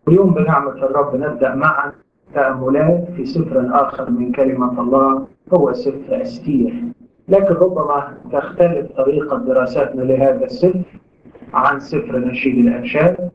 اليوم بنعمة الرب نبدأ معا تأملات في سفر آخر من كلمة الله هو سفر أستير لكن ربما تختلف طريقة دراستنا لهذا السفر عن سفر نشيد الأنشاد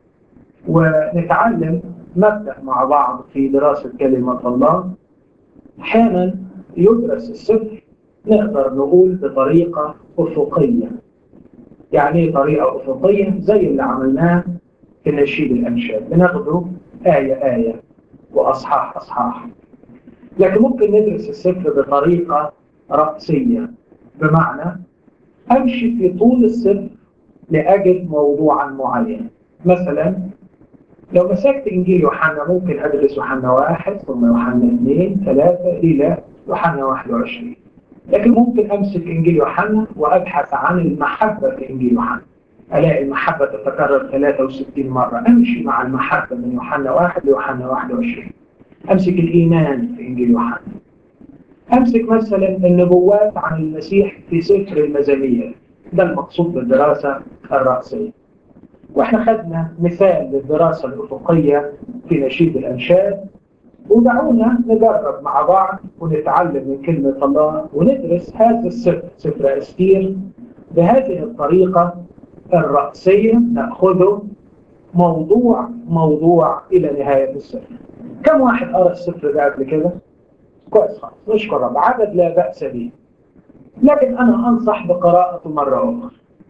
ونتعلم نبدأ مع بعض في دراسة كلمة الله أحيانا يدرس السفر نقدر نقول بطريقة أفقية يعني ايه طريقة أفقية زي اللي عملناه في نشيد الأنشاد بناخده آية آية وأصحاح أصحاح لكن ممكن ندرس السفر بطريقة رأسية بمعنى أمشي في طول السفر لأجد موضوعا معين مثلا لو مسكت إنجيل يوحنا ممكن أدرس يوحنا واحد ثم يوحنا اثنين ثلاثة إلى يوحنا 21 لكن ممكن أمسك إنجيل يوحنا وأبحث عن المحبة في إنجيل يوحنا ألاقي المحبة تتكرر 63 مرة أمشي مع المحبة من يوحنا واحد ليوحنا 21 أمسك الإيمان في إنجيل يوحنا أمسك مثلا النبوات عن المسيح في سفر المزامير ده المقصود بالدراسة الرأسية واحنا خدنا مثال للدراسة الأفقية في نشيد الأنشاد ودعونا نجرب مع بعض ونتعلم من كلمة الله وندرس هذا السفر سفر أستير بهذه الطريقة الرأسية نأخذه موضوع موضوع إلى نهاية السفر كم واحد قرأ السفر ده قبل كده؟ كويس خالص نشكر رب عدد لا بأس به لكن أنا أنصح بقراءته مرة أخرى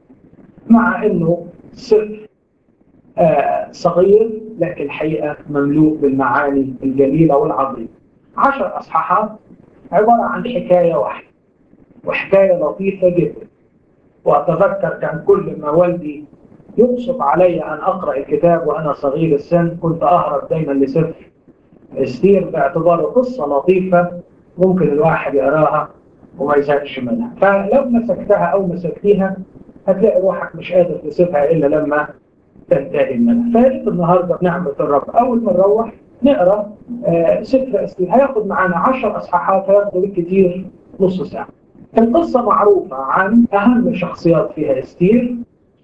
مع أنه سفر آه صغير لكن الحقيقة مملوء بالمعاني الجميلة والعظيمة عشر أصحاحات عبارة عن حكاية واحدة وحكاية لطيفة جدا وأتذكر كان كل ما والدي يقصد علي أن أقرأ الكتاب وأنا صغير السن كنت أهرب دايما لسفر استير باعتباره قصة لطيفة ممكن الواحد يقراها وما يزهقش منها فلو مسكتها أو مسكتيها هتلاقي روحك مش قادر تسيبها إلا لما تنتهي منها فياريت النهاردة بنعمة الرب أول ما نروح نقرأ آه سفر استير هياخد معانا 10 أصحاحات هياخدوا بالكثير نص ساعة القصة معروفة عن أهم شخصيات فيها استير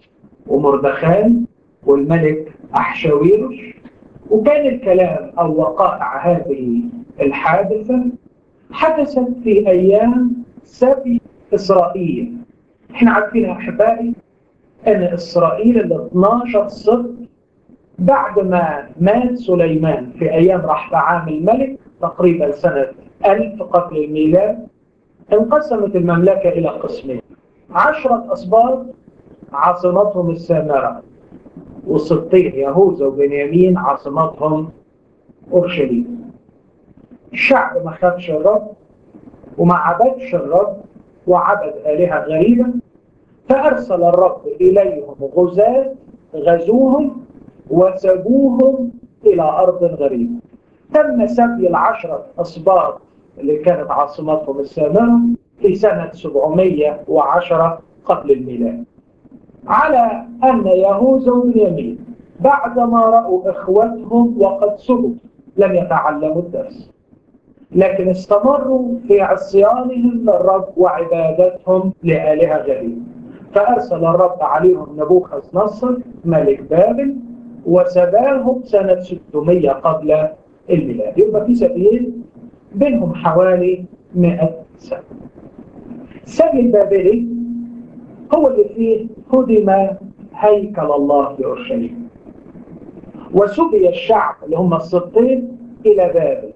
ومردخان والملك أحشاويروش وكان الكلام أو وقائع هذه الحادثة حدثت في أيام سبي إسرائيل احنا عارفين أحبائي أن إسرائيل ال 12 سبت بعد ما مات سليمان في أيام رحبعام الملك تقريبا سنة 1000 قبل الميلاد انقسمت المملكة إلى قسمين عشرة أسباط عاصمتهم السامرة والسبطين يهوذا وبنيامين عاصمتهم أورشليم الشعب ما خافش الرب وما عبدش الرب وعبد آلهة غريبة فأرسل الرب إليهم غزاة غزوهم وسبوهم إلى أرض غريبة تم سبي العشرة أسباط اللي كانت عاصمتهم السامرة في سنة 710 قبل الميلاد على أن يهوذا وبنيامين بعدما رأوا إخوتهم وقد سبوا لم يتعلموا الدرس لكن استمروا في عصيانهم للرب وعبادتهم لآلهة غريبة فأرسل الرب عليهم نبوخذ نصر ملك بابل وسباهم سنة 600 قبل الميلاد يبقى في سبيل بينهم حوالي 100 سنة السبي البابلي هو اللي فيه هدم هيكل الله في أورشليم وسبي الشعب اللي هم السبطين إلى بابل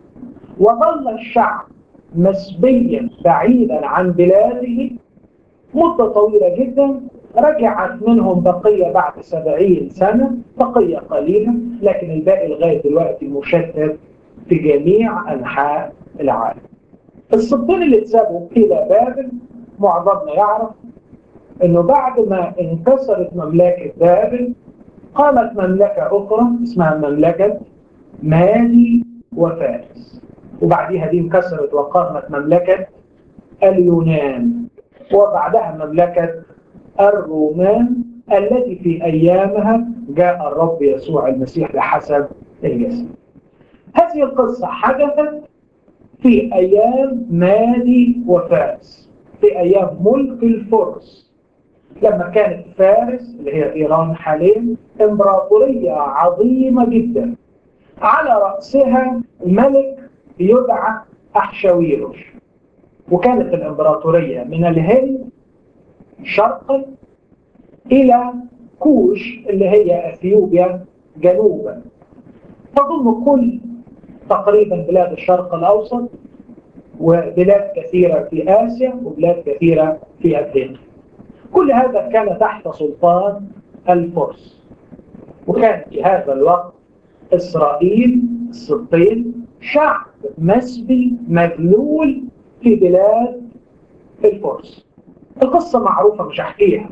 وظل الشعب مسبيا بعيدا عن بلاده مدة طويلة جدا رجعت منهم بقية بعد سبعين سنة بقية قليلة لكن الباقي لغاية دلوقتي مشتت في جميع أنحاء العالم السبطين اللي اتسابوا إلى بابل معظمنا يعرف انه بعد ما انكسرت مملكة بابل قامت مملكة أخرى اسمها مملكة مادي وفارس وبعديها دي انكسرت وقامت مملكة اليونان وبعدها مملكة الرومان التي في أيامها جاء الرب يسوع المسيح بحسب الجسد هذه القصة حدثت في أيام مادي وفارس في أيام ملك الفرس لما كانت فارس اللي هي إيران حاليا إمبراطورية عظيمة جدا على رأسها ملك يدعى أحشاويروش وكانت الإمبراطورية من الهند شرقا إلى كوش اللي هي أثيوبيا جنوبا تضم كل تقريبا بلاد الشرق الأوسط وبلاد كثيرة في آسيا وبلاد كثيرة في أفريقيا كل هذا كان تحت سلطان الفرس وكان في هذا الوقت إسرائيل السبطين شعب مسبي مذلول في بلاد الفرس القصة معروفة مش هحكيها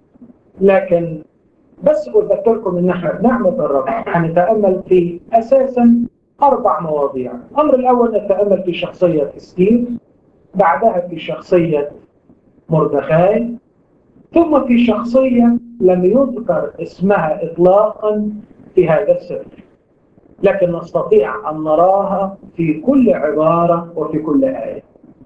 لكن بس أذكركم إن احنا بنعمة الرب هنتأمل في أساسا أربع مواضيع الأمر الأول نتأمل في شخصية ستيف بعدها في شخصية مردخاي ثم في شخصية لم يذكر اسمها إطلاقا في هذا السفر لكن نستطيع أن نراها في كل عبارة وفي كل آية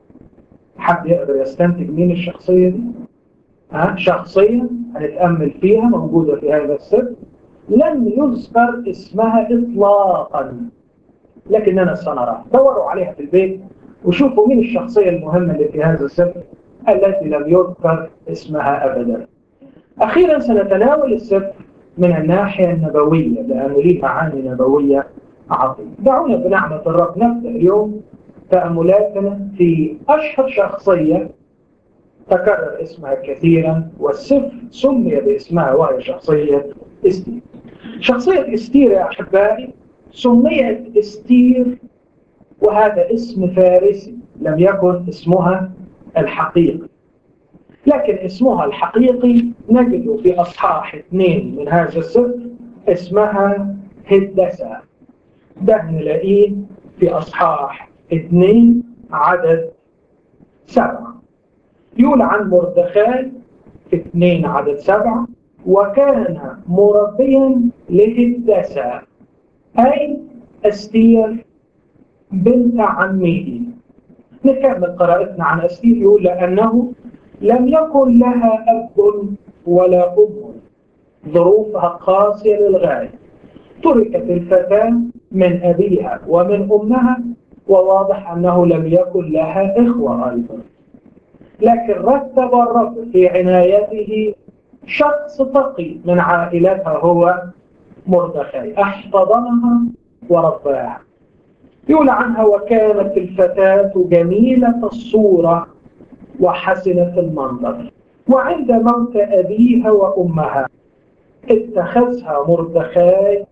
حد يقدر يستنتج مين الشخصية دي؟ ها؟ شخصية هنتأمل فيها موجودة في هذا السفر لم يذكر اسمها إطلاقا لكننا سنراها دوروا عليها في البيت وشوفوا مين الشخصية المهمة اللي في هذا السفر التي لم يذكر اسمها أبدا أخيرا سنتناول السفر من الناحية النبوية لأنه ليه معاني نبوية عظيمة دعونا بنعمة الرب نبدأ اليوم تأملاتنا في أشهر شخصية تكرر اسمها كثيرا والسفر سمي باسمها وهي شخصية استير شخصية استير يا أحبائي سميت استير وهذا اسم فارسي لم يكن اسمها الحقيقي لكن اسمها الحقيقي نجد في أصحاح اثنين من هذا السفر اسمها هدسة ده نلاقيه في أصحاح اثنين عدد سبعة يقول عن مردخاي اثنين عدد سبعة وكان مربيا لهدسة أي أستير بنت عمه نكمل قراءتنا عن أستير يقول لأنه لم يكن لها أب ولا أم ظروفها قاسية للغاية تركت الفتاة من أبيها ومن أمها وواضح أنه لم يكن لها إخوة أيضا لكن رتب الرب في عنايته شخص تقي من عائلتها هو مردخاي احتضنها ورباها يقول عنها وكانت الفتاة جميلة الصورة وحسنة المنظر وعند موت أبيها وأمها اتخذها مردخاي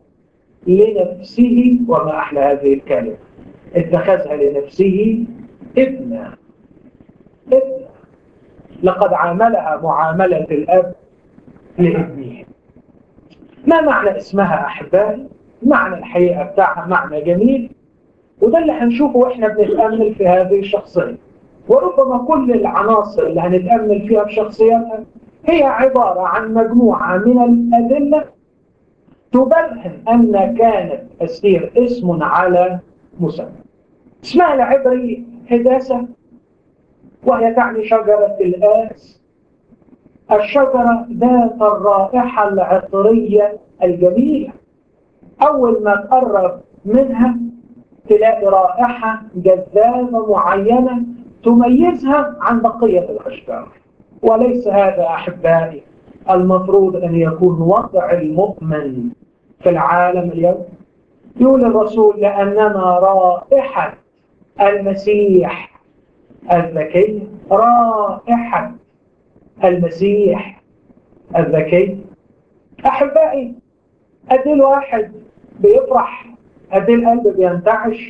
لنفسه وما أحلى هذه الكلمة اتخذها لنفسه ابنا ابنا لقد عاملها معاملة الأب لابنه ما معنى اسمها أحبائي؟ معنى الحقيقة بتاعها معنى جميل وده اللي هنشوفه واحنا بنتأمل في هذه الشخصية وربما كل العناصر اللي هنتأمل فيها في شخصيتها هي عبارة عن مجموعة من الأدلة تبرهن أن كانت أستير اسم على مسمى اسمها العبري هداسة وهي تعني شجرة الآس الشجرة ذات الرائحة العطرية الجميلة أول ما تقرب منها تلاقي رائحة جذابة معينة تميزها عن بقية الأشجار وليس هذا أحبائي المفروض أن يكون وضع المؤمن في العالم اليوم يقول الرسول لأننا رائحة المسيح الذكي رائحة المسيح الذكي أحبائي قد الواحد بيفرح قد القلب بينتعش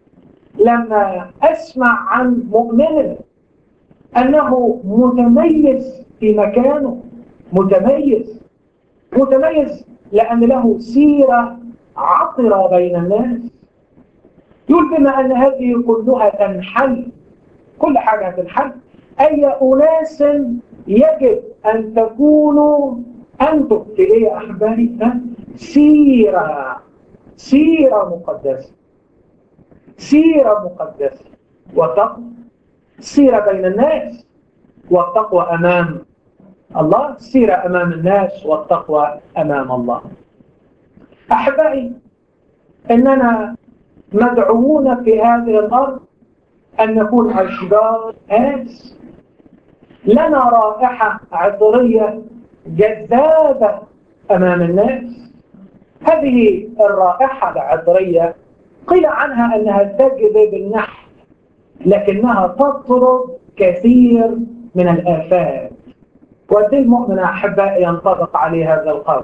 لما أسمع عن مؤمن أنه متميز في مكانه متميز متميز لأن له سيرة عطرة بين الناس يقول بما أن هذه كلها تنحل كل حاجة هتنحل أي أناس يجب أن تكونوا أنتم في إيه يا أحبابي سيرة سيرة مقدسة سيرة مقدسة وتقوى سيرة بين الناس والتقوى أمام الله السيرة أمام الناس والتقوى أمام الله أحبائي إننا مدعوون في هذه الأرض أن نكون أشجار آس لنا رائحة عطرية جذابة أمام الناس هذه الرائحة العطرية قيل عنها أنها تجذب النحل لكنها تطرد كثير من الآفات وقد المؤمن أحباء ينطبق عليه هذا القول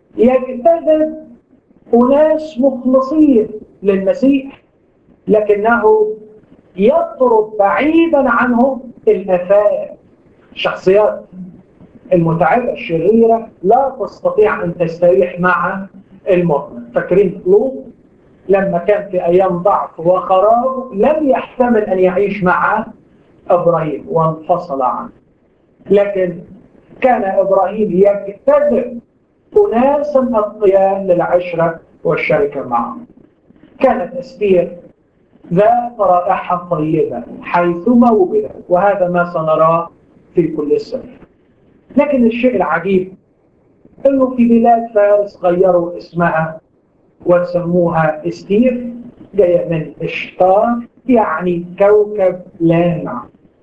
يجتذب أناس مخلصين للمسيح لكنه يطرد بعيدا عنه الآفات الشخصيات المتعبة الشريرة لا تستطيع أن تستريح مع المؤمن فاكرين لوط لما كان في أيام ضعف وخراب لم يحتمل أن يعيش مع إبراهيم وانفصل عنه لكن كان إبراهيم يجتذب أناسا أتقياء للعشرة والشركة معه كانت أستير ذات رائحة طيبة حيثما وجدت وهذا ما سنراه في كل السنة لكن الشيء العجيب انه في بلاد فارس غيروا اسمها وسموها استير جايه من اشتار يعني كوكب لامع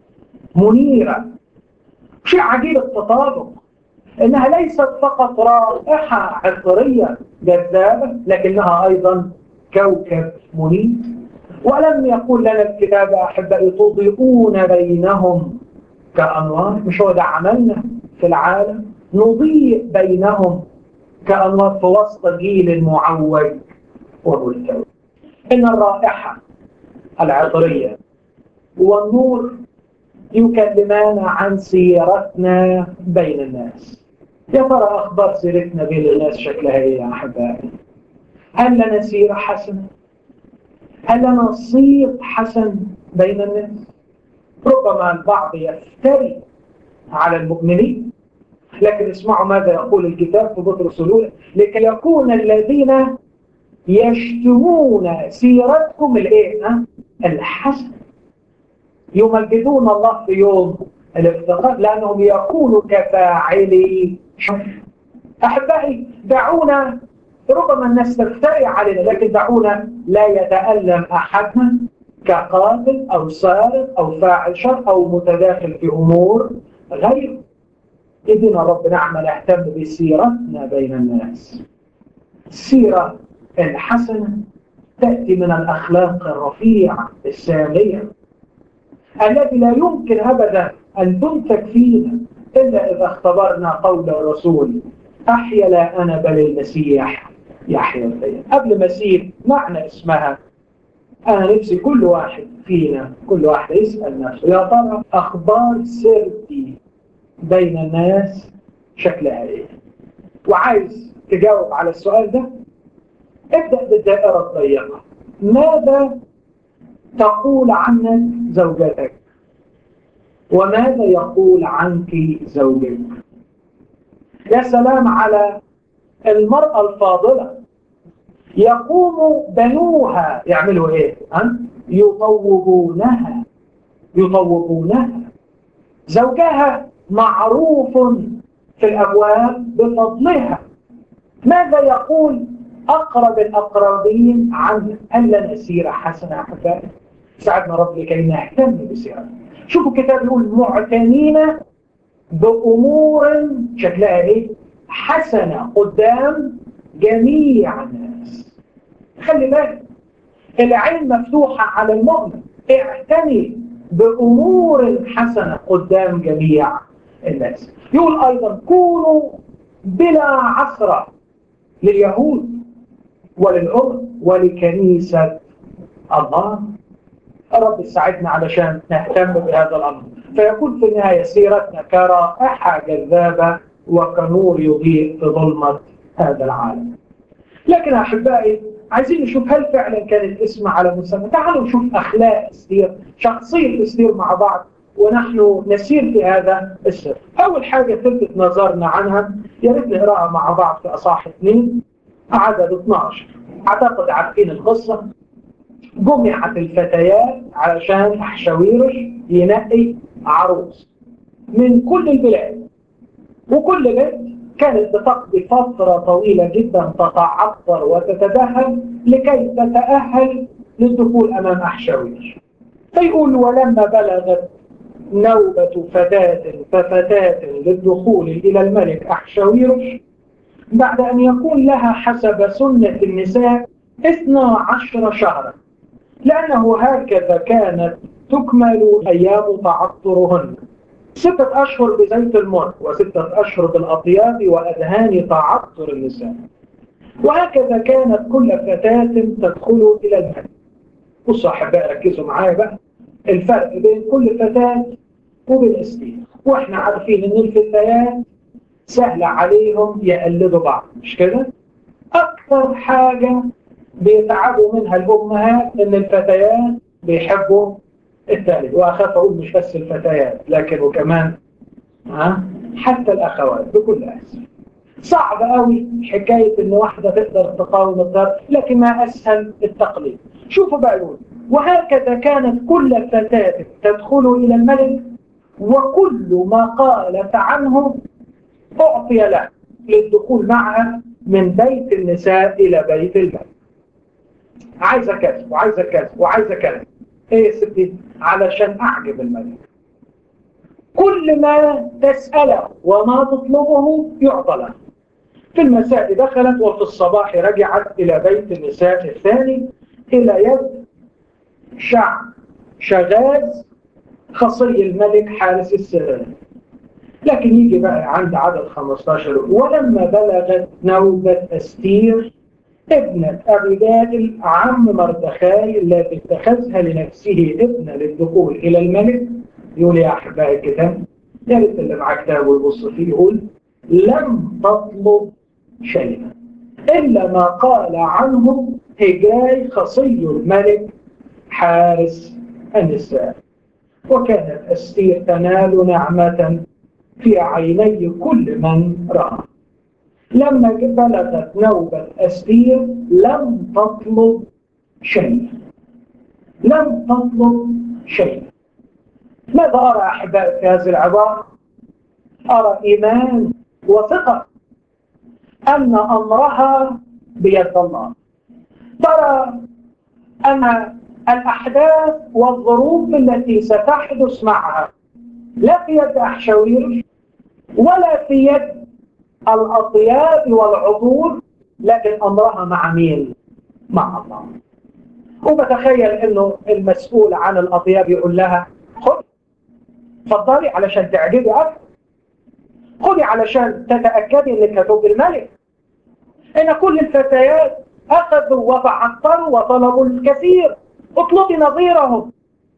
منيره شيء عجيب التطابق انها ليست فقط رائحه عطريه جذابه لكنها ايضا كوكب منير ولم يقول لنا الكتاب احبائي تضيئون بينهم كانوار مش هو ده عملنا في العالم نضيء بينهم كأنوار في وسط جيل معوج وملتوي إن الرائحة العطرية والنور يكلمان عن سيرتنا بين الناس يا ترى أخبار سيرتنا بين الناس شكلها إيه يا أحبائي هل لنا سيرة حسنة هل لنا صيت حسن بين الناس ربما البعض يفتري على المؤمنين لكن اسمعوا ماذا يقول الكتاب في بطرس الأولى لكي يكون الذين يشتمون سيرتكم الايه الحسن يمجدون الله في يوم الافتقار لانهم يكونوا كفاعلي شر احبائي دعونا ربما الناس تفتري علينا لكن دعونا لا يتألم احدنا كقاتل او سارق او فاعل شر او متداخل في امور غير إذن رب نعمل نهتم بسيرتنا بين الناس السيرة الحسنة تأتي من الأخلاق الرفيعة السامية التي لا يمكن أبدا أن تنتج فينا إلا إذا اختبرنا قول الرسول أحيا لا أنا بل المسيح يحيا فيا قبل ما أسيب معنى اسمها أنا نفسي كل واحد فينا كل واحد يسأل نفسه يا ترى أخبار سيرتي بين الناس شكلها ايه وعايز تجاوب على السؤال ده ابدأ بالدائرة الضيقة ماذا تقول عنك زوجتك وماذا يقول عنك زوجك يا سلام على المرأة الفاضلة يقوم بنوها يعملوا ايه يطوبونها يطوبونها زوجها معروف في الأبواب بفضلها ماذا يقول أقرب الأقربين عن هل لنا سيرة حسنة أحبائي ساعدنا رب لكي نهتم بسيرة شوفوا الكتاب يقول معتنين بأمور شكلها إيه حسنة قدام جميع الناس خلي بالك العين مفتوحة على المؤمن اعتني بأمور حسنة قدام جميع الناس يقول أيضا كونوا بلا عثرة لليهود وللأرض ولكنيسة الله رب ساعدنا علشان نهتم بهذا الأمر فيكون في النهاية سيرتنا كرائحة جذابة وكنور يضيء في ظلمة هذا العالم لكن أحبائي عايزين نشوف هل فعلا كانت اسم على مسمى تعالوا نشوف أخلاق استير شخصية استير مع بعض ونحن نسير في هذا السر أول حاجة تلفت نظرنا عنها يا ريت نقراها مع بعض في أصحاح اثنين عدد 12 أعتقد عارفين القصة جمعت الفتيات علشان أحشاويرش ينقي عروس من كل البلاد وكل بنت كانت بتقضي فترة طويلة جدا تتعطر وتتدهن لكي تتأهل للدخول أمام أحشاوير فيقول ولما بلغت نوبة فتاة ففتاة للدخول إلى الملك أحشاويرش بعد أن يكون لها حسب سنة النساء 12 شهرا لأنه هكذا كانت تكمل أيام تعطرهن ستة أشهر بزيت المر وستة أشهر بالأطياب وأدهان تعطر النساء وهكذا كانت كل فتاة تدخل إلى الملك بصوا أحباء ركزوا معايا بقى الفرق بين كل فتاة وبين استير واحنا عارفين ان الفتيات سهل عليهم يقلدوا بعض مش كده اكثر حاجة بيتعبوا منها الامهات ان الفتيات بيحبوا الثالث واخاف اقول مش بس الفتيات لكن وكمان ها حتى الاخوات بكل اسف صعب قوي حكاية ان واحدة تقدر تقاوم الضرب لكن ما اسهل التقليد شوفوا بقى يقول وهكذا كانت كل فتاة تدخل الى الملك وكل ما قالت عنه أعطي له للدخول معها من بيت النساء إلى بيت الملك عايزة كذا وعايزة كذا وعايزة كذا ايه يا ستي علشان أعجب الملك كل ما تسأله وما تطلبه يعطى له في المساء دخلت وفي الصباح رجعت إلى بيت النساء الثاني إلى يد شعب شغاز خصي الملك حارس السلام لكن يجي بقى عند عدد 15 ولما بلغت نوبة أستير ابنة أبي جادل عم مردخاي التي اتخذها لنفسه ابنة للدخول إلى الملك يقول يا أحباء الكتاب يا ريت اللي معاه كتاب ويبص فيه يقول لم تطلب شيئا إلا ما قال عنه هجاي خصي الملك حارس النساء وكانت أستير تنال نعمة في عيني كل من رأى لما بلغت نوبة أستير لم تطلب شيء لم تطلب شيء ماذا أرى أحباء في هذه العبارة أرى إيمان وثقة أن أمرها بيد الله ترى أن الأحداث والظروف التي ستحدث معها لا في يد أحشاويرش ولا في يد الأطياب والعبور لكن أمرها مع مين؟ مع الله وبتخيل أنه المسؤول عن الأطياب يقول لها خذ تفضلي علشان تعجبي أكثر خذي علشان تتأكدي أنك هتوب الملك إن كل الفتيات أخذوا وتعطروا وطلبوا الكثير اطلبي نظيرهم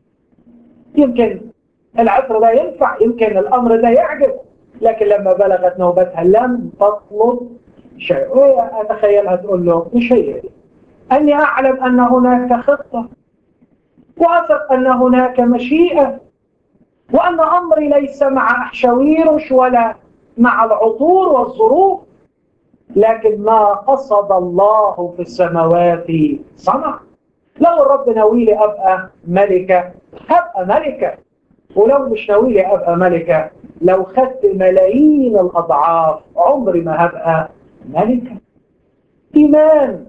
يمكن العطر ده ينفع يمكن الأمر ده يعجب لكن لما بلغت نوبتها لم تطلب شيء أتخيلها تقول له مش هي أني أعلم أن هناك خطة وأثق أن هناك مشيئة وأن أمري ليس مع أحشاويرش ولا مع العطور والظروف لكن ما قصد الله في السماوات صنع لو الرب ناويلي أبقى ملكة هبقى ملكة ولو مش ناويلي أبقى ملكة لو خدت ملايين الأضعاف عمري ما هبقى ملكة إيمان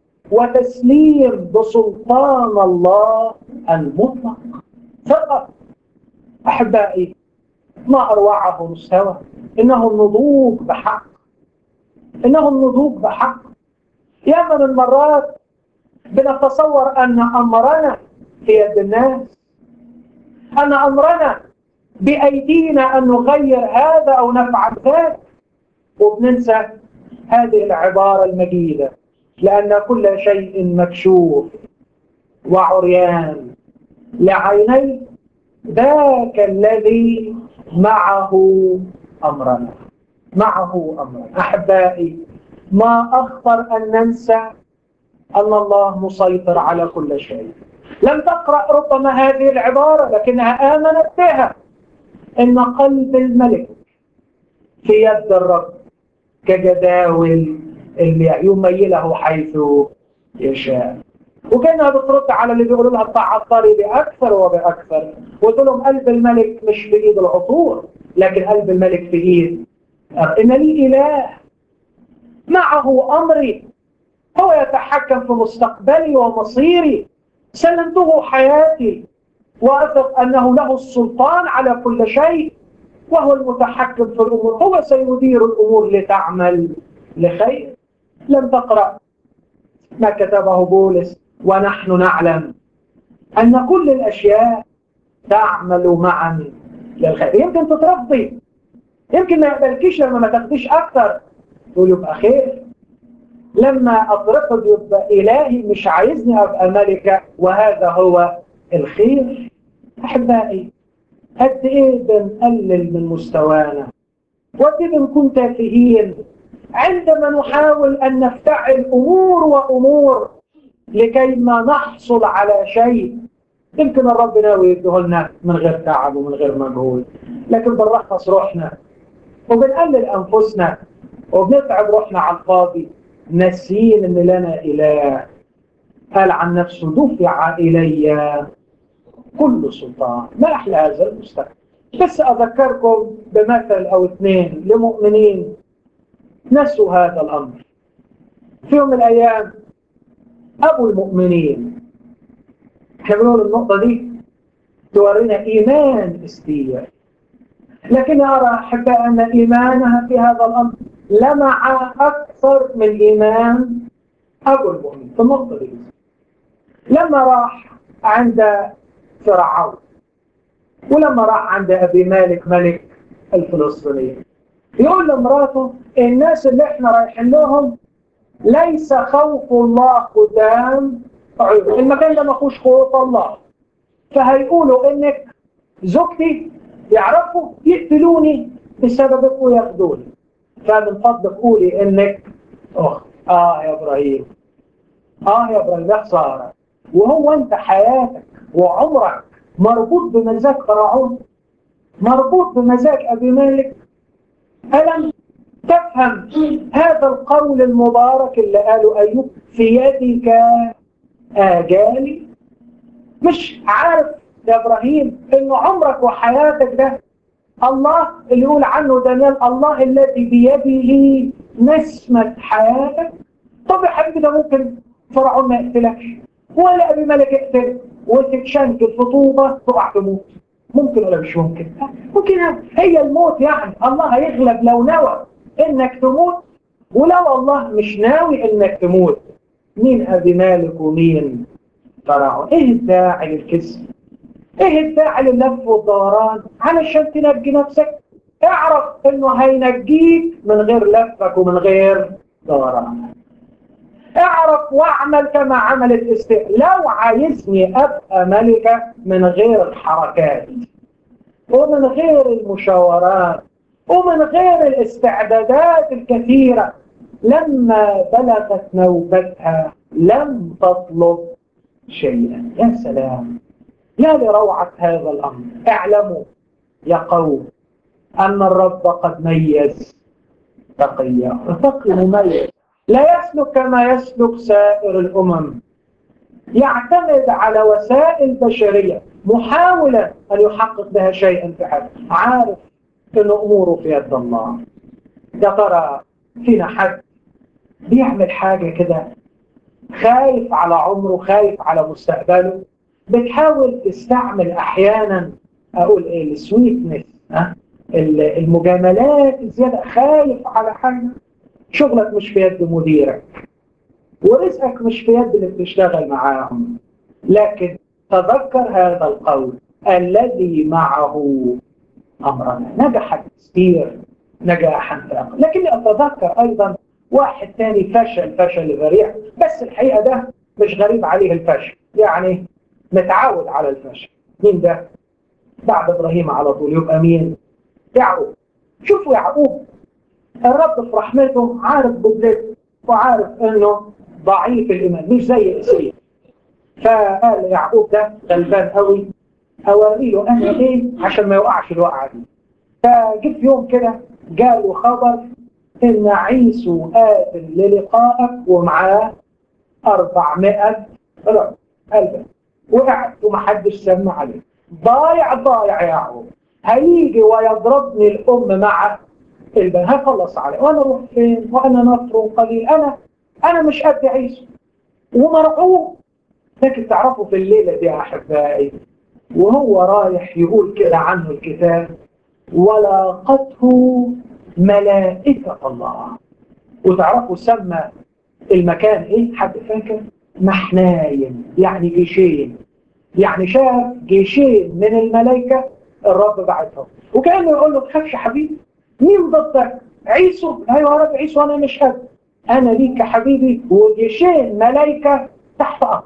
وتسليم بسلطان الله المطلق ثقة أحبائي ما أروعه مستوى إنه النضوج بحق إنه النضوج بحق يا من المرات بنتصور أن أمرنا في يد الناس أن أمرنا بأيدينا أن نغير هذا أو نفعل ذاك وبننسى هذه العبارة المجيدة لأن كل شيء مكشوف وعريان لعيني ذاك الذي معه أمرنا معه أمرنا أحبائي ما أخطر أن ننسى أن الله مسيطر على كل شيء لم تقرأ ربما هذه العبارة لكنها آمنت بها إن قلب الملك في يد الرب كجداول المياه يميله حيث يشاء وكانها بترد على اللي بيقولوا لها تعطري باكثر وباكثر قلت لهم قلب الملك مش في ايد العطور لكن قلب الملك في ايد إن لي إله معه أمري هو يتحكم في مستقبلي ومصيري سلمته حياتي وأثق أنه له السلطان على كل شيء وهو المتحكم في الأمور هو سيدير الأمور لتعمل لخير لم تقرأ ما كتبه بولس ونحن نعلم أن كل الأشياء تعمل معا للخير يمكن تترفضي يمكن ما يقبلكيش لما ما تاخديش أكثر تقول يبقى خير لما أترفض يبقى إلهي مش عايزني أبقى ملكة وهذا هو الخير أحبائي قد إيه بنقلل من مستوانا وقد إيه بنكون تافهين عندما نحاول أن نفتعل أمور وأمور لكي ما نحصل على شيء يمكن الرب ناوي يديه لنا من غير تعب ومن غير مجهود لكن بنرخص روحنا وبنقلل أنفسنا وبنتعب روحنا على الفاضي ناسيين ان لنا اله قال عن نفسه دفع الي كل سلطان ما احلى هذا المستقبل بس اذكركم بمثل او اثنين لمؤمنين نسوا هذا الامر في يوم من الايام ابو المؤمنين كملوا النقطه دي تورينا ايمان استير لكن ارى احباء ان ايمانها في هذا الامر لمع أكثر من إيمان أبو المؤمن في النقطة دي لما راح عند فرعون ولما راح عند أبي مالك ملك الفلسطينيين يقول لمراته الناس اللي احنا رايحين لهم ليس خوف الله قدام عيون المكان ده ما فيهوش خوف الله فهيقولوا انك زوجتي يعرفوا يقتلوني بسببك وياخدوني فمن فضلك قولي انك اخ اه يا ابراهيم اه يا ابراهيم يا خساره وهو انت حياتك وعمرك مربوط بمزاج فرعون مربوط بمزاج ابي مالك الم تفهم هذا القول المبارك اللي قاله ايوب في يدك اجالي مش عارف يا ابراهيم ان عمرك وحياتك ده الله اللي يقول عنه دانيال الله الذي بيده نسمة حياتك طب يا حبيبي ده ممكن فرعون ما يقتلكش ولا أبي ملك يقتلك وتتشنكل في طوبة تقع تموت ممكن ولا مش ممكن ممكن هي الموت يعني الله هيغلب لو نوى انك تموت ولو الله مش ناوي انك تموت مين أبي مالك ومين فرعون ايه الداعي للكذب ايه الداعي لللف والدوران علشان تنجي نفسك اعرف انه هينجيك من غير لفك ومن غير دوران اعرف واعمل كما عملت استئ لو عايزني ابقى ملكة من غير الحركات ومن غير المشاورات ومن غير الاستعدادات الكثيرة لما بلغت نوبتها لم تطلب شيئا يا سلام يا لروعة هذا الأمر اعلموا يا قوم أن الرب قد ميز تقيا تقي مميز لا يسلك كما يسلك سائر الأمم يعتمد على وسائل بشرية محاولا أن يحقق بها شيئا في حياته عارف أن أموره في يد الله يا ترى فينا حد بيعمل حاجة كده خايف على عمره خايف على مستقبله بتحاول تستعمل احيانا اقول ايه السويتنس ها المجاملات الزياده خايف على حاجه شغلك مش في يد مديرك ورزقك مش في يد اللي بتشتغل معاهم لكن تذكر هذا القول الذي معه امرنا نجحت كثير نجاحا فاقا لكني اتذكر ايضا واحد ثاني فشل فشل ذريع بس الحقيقه ده مش غريب عليه الفشل يعني متعود على الفشل مين ده بعد ابراهيم على طول يبقى مين يعقوب شوفوا يعقوب الرب في رحمته عارف بذلته وعارف انه ضعيف الايمان مش زي اسرائيل فقال يعقوب ده غلبان قوي اوري له انا ايه عشان ما يوقعش الوقعه دي فجيت يوم كده جاله خبر ان عيسو قاتل للقائك ومعاه 400 رجل قلبك وقعت ومحدش سمع عليه ضايع ضايع يا يعقوب هيجي ويضربني الأم مع البنات هخلص عليه وانا اروح فين وانا نطر قليل انا انا مش قد عيسو ومرعوب لكن تعرفوا في الليله دي يا احبائي وهو رايح يقول كده عنه الكتاب ولاقته ملائكه الله وتعرفوا سمى المكان ايه حد فاكر محنايم يعني جيشين يعني شاف جيشين من الملائكة الرب بعتهم وكأنه يقول له تخافش حبيبي مين ضدك عيسو ايوه يا رب عيسو انا مش قد انا ليك حبيبي وجيشين ملائكة تحت امر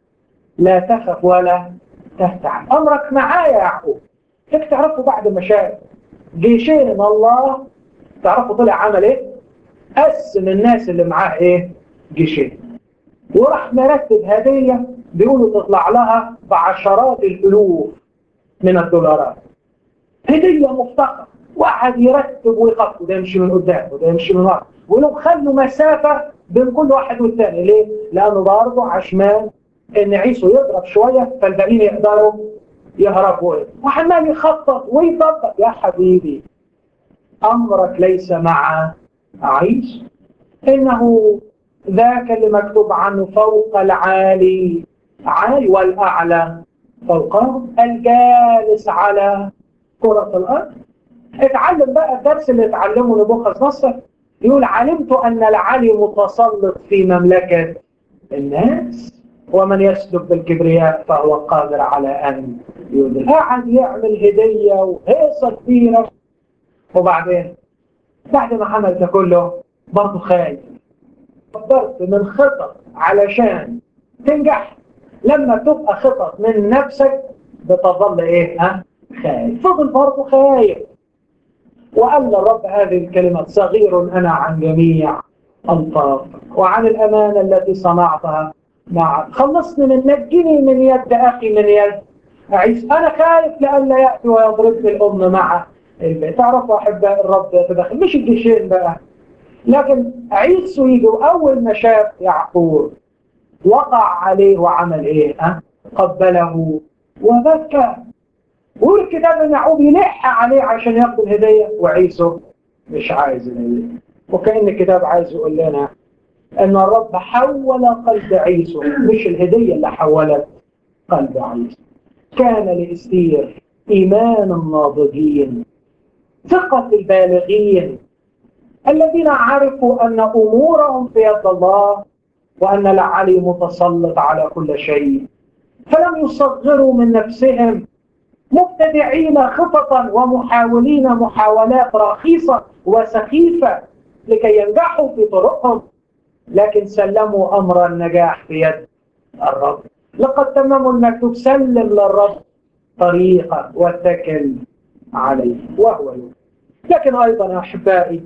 لا تخف ولا تهتعب امرك معايا يا يعقوب هيك تعرفوا بعد ما شاف جيشين الله تعرفوا طلع عمل ايه قسم الناس اللي معاه ايه جيشين وراح مرتب هدية بيقولوا تطلع لها بعشرات الألوف من الدولارات هدية مفتقة واحد يرتب ويخط وده يمشي من قدام وده يمشي من ورا ولو خلوا مسافة بين كل واحد والثاني ليه؟ لأنه برضه عشمان إن عيسو يضرب شوية فالباقيين يقدروا يهربوا وعمال يخطط ويطبق يا حبيبي أمرك ليس مع عيسو إنه ذاك اللي مكتوب عنه فوق العالي عالي والأعلى فوقه الجالس على كرة الأرض اتعلم بقى الدرس اللي اتعلمه نبوخذ نصر يقول علمت أن العلي متسلط في مملكة الناس ومن يسلك بالكبرياء فهو قادر على أن يذل قاعد يعمل هدية وهيصة كبيرة وبعدين بعد ما عمل ده كله برضه خايف فكرت من خطط علشان تنجح لما تبقى خطط من نفسك بتظل ايه ها خايف فضل برضه خايف وقال للرب هذه الكلمة صغير أنا عن جميع الطاق وعن الأمانة التي صنعتها مع خلصني من نجني من يد أخي من يد عيسى أنا خايف لألا يأتي ويضربني الأم مع البيت تعرفوا أحباء الرب يتدخل مش الجيشين بقى لكن عيسو يجي أول ما شاف يعقوب وقع عليه وعمل إيه أه؟ قبله وبكى والكتاب ان يعقوب يلح عليه عشان ياخد الهدية وعيسو مش عايز الهدية وكأن الكتاب عايز يقول لنا ان الرب حول قلب عيسو مش الهدية اللي حولت قلب عيسو كان لإستير إيمان الناضجين ثقة البالغين الذين عرفوا أن أمورهم في يد الله وأن العلي متسلط على كل شيء فلم يصغروا من نفسهم مبتدعين خططا ومحاولين محاولات رخيصة وسخيفة لكي ينجحوا في طرقهم لكن سلموا أمر النجاح في يد الرب لقد تمموا المكتوب سلم للرب طريقة واتكل عليه وهو يوم لكن أيضا أحبائي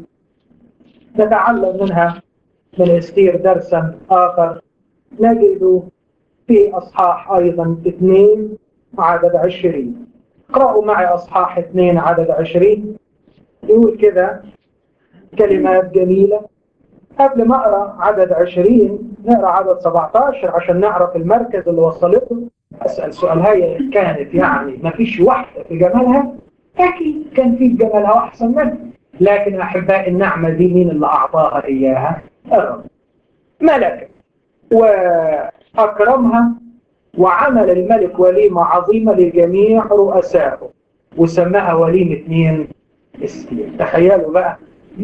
نتعلم منها من استير درسا آخر نجد في أصحاح أيضا اثنين عدد عشرين اقرأوا معي أصحاح اثنين عدد عشرين يقول كذا كلمات جميلة قبل ما أقرأ عدد عشرين نقرأ عدد 17 عشان نعرف المركز اللي وصلته أسأل سؤال هاي كانت يعني ما فيش واحدة في جمالها أكيد كان في جمالها وأحسن منها لكن أحباء النعمة دي مين اللي أعطاها إياها الرب ملك وأكرمها وعمل الملك وليمة عظيمة لجميع رؤسائه وسماها وليمة اثنين استير تخيلوا بقى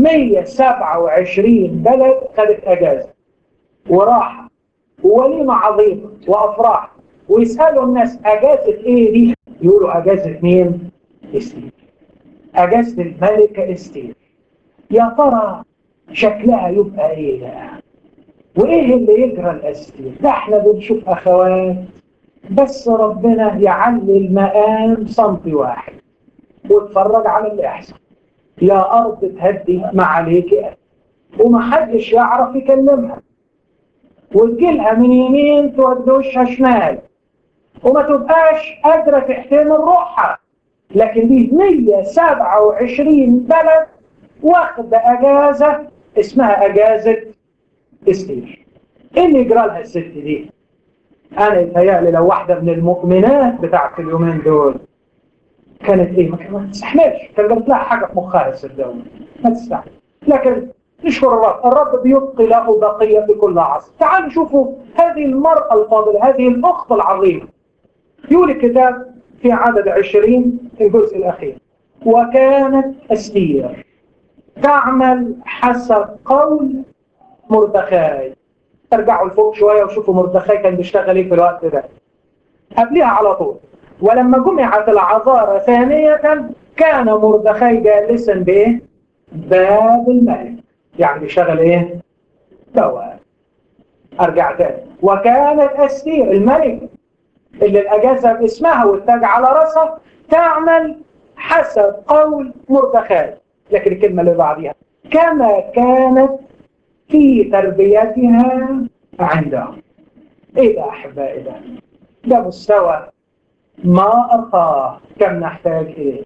127 بلد خدت أجازة وراحة ووليمة عظيمة وأفراح ويسألوا الناس أجازة إيه دي؟ يقولوا أجازة مين؟ استير أجازة الملكة استير يا ترى شكلها يبقى إيه ده؟ وإيه اللي يجرى الأستير؟ ده إحنا بنشوف أخوات بس ربنا يعلي المقام سنتي واحد واتفرج على اللي يحصل يا أرض تهدي ما عليك ومحدش يعرف يكلمها وتجيلها من يمين تودوشها شمال وما تبقاش قادرة تحتمل روحها لكن دي 127 بلد واخد أجازة اسمها أجازة استير ايه اللي يجرى لها الست دي انا يتهيألي لو واحدة من المؤمنات بتاعت اليومين دول كانت ايه ما تستحملش كان جابت لها حاجه في مخها صدقوني ما تستحمل لكن نشكر الرب الرب بيبقي له بقيه في كل عصر تعالوا شوفوا هذه المراه الفاضله هذه الاخت العظيمه يقول الكتاب في عدد عشرين الجزء الاخير وكانت استير تعمل حسب قول مردخاي ارجعوا لفوق شويه وشوفوا مردخاي كان بيشتغل ايه في الوقت ده قبلها على طول ولما جمعت العذارى ثانية كان مردخاي جالسا بايه؟ باب الملك يعني بيشغل ايه؟ دواء ارجع تاني وكانت استير الملك اللي الاجازه باسمها والتاج على راسها تعمل حسب قول مردخاي لكن الكلمه اللي بعديها كما كانت في تربيتها عندها ايه ده احبائي ده ده مستوى ما أرقاه كم نحتاج إليه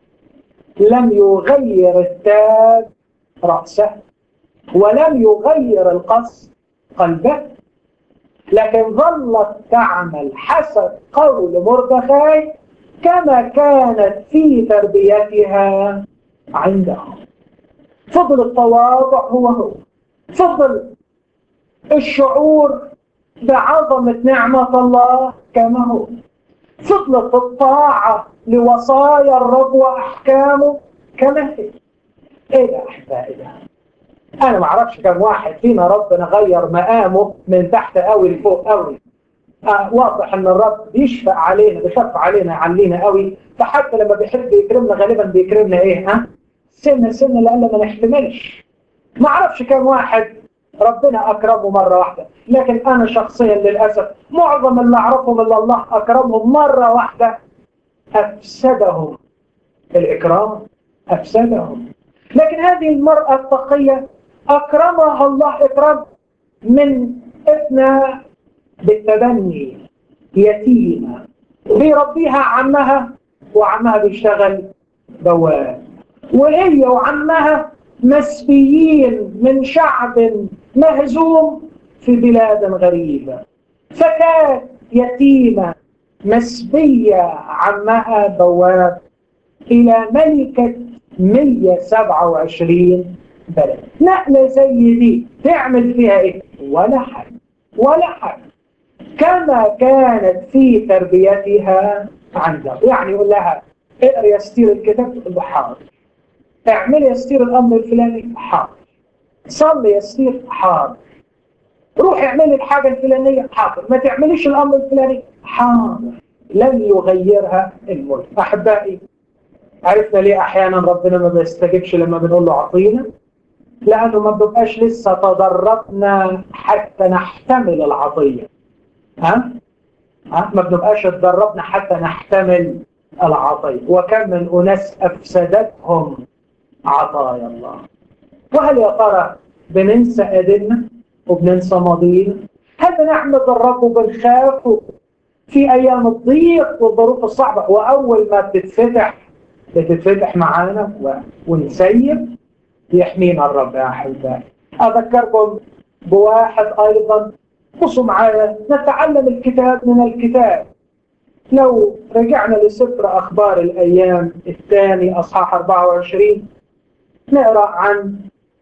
لم يغير التاج رأسه ولم يغير القص قلبه لكن ظلت تعمل حسب قول مردخاي كما كانت في تربيتها عندهم فضل التواضع هو هو فضل الشعور بعظمة نعمة الله كما هو فضلت الطاعة لوصايا الرب وأحكامه كما هي إيه ده أحبائي ده أنا ما أعرفش كم واحد فينا ربنا غير مقامه من تحت قوي لفوق قوي آه واضح ان الرب بيشفق علينا بيخف علينا يعلينا قوي فحتى لما بيحب يكرمنا غالبا بيكرمنا ايه ها سنه سنه لان ما نحتملش ما اعرفش كم واحد ربنا أكرمه مرة واحدة لكن أنا شخصيا للأسف معظم اللي أعرفهم اللي الله أكرمهم مرة واحدة أفسدهم الإكرام أفسدهم لكن هذه المرأة التقية أكرمها الله إكرام من ابنها بالتبني يتيمة بيربيها عمها وعمها بيشتغل بواب وهي وعمها مسبيين من شعب مهزوم في بلاد غريبة فكانت يتيمة مسبية عمها بواب إلى ملكة 127 بلد نقلة زي دي تعمل فيها إيه؟ ولا حاجة ولا حاجة كما كانت في تربيتها عندها يعني يقول لها اقرا يستير الكتاب تقول له حاضر اعملي يستير الامر الفلاني حاضر صلي يستير حاضر روحي اعملي الحاجه الفلانيه حاضر ما تعمليش الامر الفلاني حاضر لن يغيرها الملك احبائي عرفنا ليه احيانا ربنا ما بيستجيبش لما بنقول له اعطينا لانه ما بنبقاش لسه تدربنا حتى نحتمل العطيه ها ها ما بنبقاش تدربنا حتى نحتمل العطيه وكم من اناس افسدتهم عطايا الله وهل يا ترى بننسى أدلنا وبننسى ماضينا هل بنحمد الرب وبنخاف في أيام الضيق والظروف الصعبة وأول ما بتتفتح بتتفتح معانا ونسيب يحمينا الرب يا أحبائي أذكركم بواحد أيضا بصوا معايا نتعلم الكتاب من الكتاب لو رجعنا لسفر أخبار الأيام الثاني أصحاح 24 نقرأ عن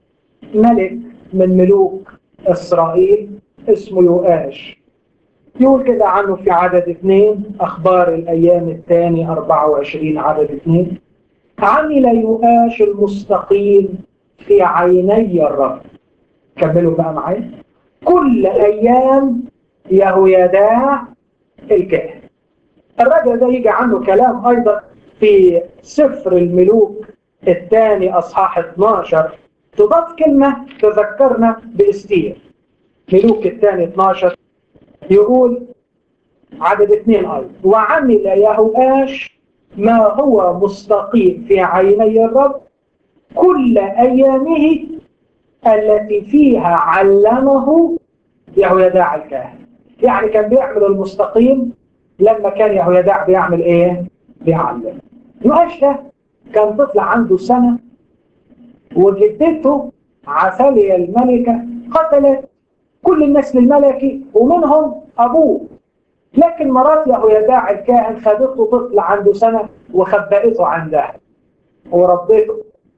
ملك من ملوك إسرائيل اسمه يؤاش يقول كده عنه في عدد اثنين أخبار الأيام الثاني 24 عدد اثنين عمل يؤاش المستقيم في عيني الرب كملوا بقى معايا كل أيام يهويداع الكاهن الرجل ده يجي عنه كلام أيضا في سفر الملوك الثاني أصحاح 12 تضاف كلمة تذكرنا باستير ملوك الثاني 12 يقول عدد اثنين أيضا وعمل يهوآش ما هو مستقيم في عيني الرب كل أيامه التي فيها علمه يهويداع الكاهن يعني كان بيعمل المستقيم لما كان يهويداع بيعمل ايه؟ بيعلم يؤاش ده كان طفل عنده سنة وجدته عسالية الملكة قتلت كل النسل الملكي ومنهم أبوه لكن مرات يهويداع الكاهن خدته طفل عنده سنة وخبأته عندها وربته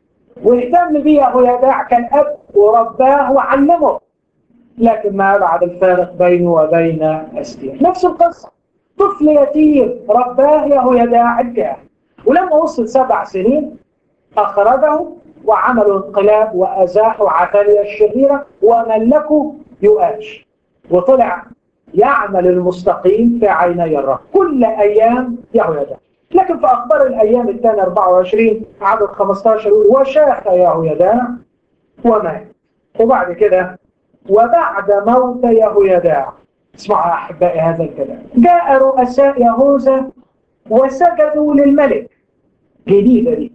واهتم بيه يهويداع كالأب ورباه وعلمه لكن ما أبعد الفارق بينه وبين أستير نفس القصة طفل يتيم رباه يهويداع الكاهن ولما وصل سبع سنين أخرجه وعملوا انقلاب وأزاحوا عتالية الشريرة وملكوا يؤاش وطلع يعمل المستقيم في عيني الرب كل أيام يهويداع لكن في أخبار الأيام الثانية 24 عدد 15 وشاخ يهويداع ومات وبعد كده وبعد موت يهويداع اسمعوا أحبائي هذا الكلام جاء رؤساء يهوذا وسجدوا للملك جديدة دي